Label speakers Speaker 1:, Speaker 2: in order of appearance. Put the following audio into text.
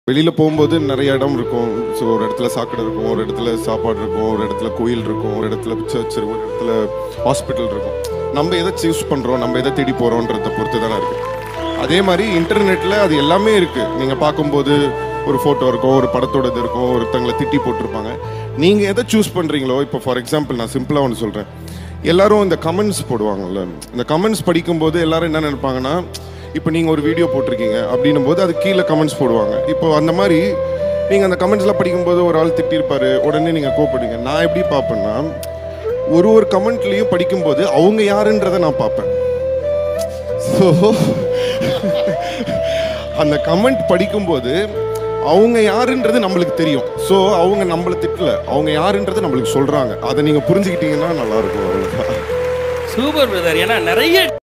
Speaker 1: வெளியில் போகும்போது நிறைய இடம் இருக்கும் ஸோ ஒரு இடத்துல சாக்கடை இருக்கும் ஒரு இடத்துல சாப்பாடு இருக்கும் ஒரு இடத்துல கோயில் இருக்கும் ஒரு இடத்துல சர்ச் இருக்கும் ஒரு இடத்துல ஹாஸ்பிட்டல் இருக்கும் நம்ம எதை சூஸ் பண்ணுறோம் நம்ம எதை தேடி போகிறோன்றத பொறுத்து தானே இருக்குது அதே மாதிரி இன்டர்நெட்டில் அது எல்லாமே இருக்குது நீங்கள் பார்க்கும்போது ஒரு ஃபோட்டோ இருக்கும் ஒரு படத்தோட இது இருக்கும் ஒருத்தங்களை திட்டி போட்டிருப்பாங்க நீங்கள் எதை சூஸ் பண்ணுறீங்களோ இப்போ ஃபார் எக்ஸாம்பிள் நான் சிம்பிளாக ஒன்று சொல்கிறேன் எல்லாரும் இந்த கமெண்ட்ஸ் போடுவாங்கல்ல இந்த கமெண்ட்ஸ் படிக்கும்போது எல்லாரும் என்ன நினைப்பாங்கன்னா இப்போ நீங்கள் ஒரு வீடியோ போட்டிருக்கீங்க அப்படின்னும் போது அது கீழே கமெண்ட்ஸ் போடுவாங்க இப்போ அந்த மாதிரி நீங்கள் அந்த கமெண்ட்ஸ்லாம் படிக்கும்போது ஒரு ஆள் திட்டிருப்பாரு உடனே நீங்கள் கோப்படுங்க நான் எப்படி பார்ப்பேன்னா ஒரு ஒரு கமெண்ட்லேயும் படிக்கும்போது அவங்க யாருன்றதை நான் பார்ப்பேன் ஸோ அந்த கமெண்ட் படிக்கும்போது அவங்க யாருன்றது நம்மளுக்கு தெரியும் ஸோ அவங்க நம்மளை திட்டல அவங்க யாருன்றது நம்மளுக்கு சொல்றாங்க அதை நீங்க புரிஞ்சுக்கிட்டீங்கன்னா நல்லா இருக்கும் அவ்வளவுதான்
Speaker 2: சூப்பர் பிரதர் ஏன்னா நிறைய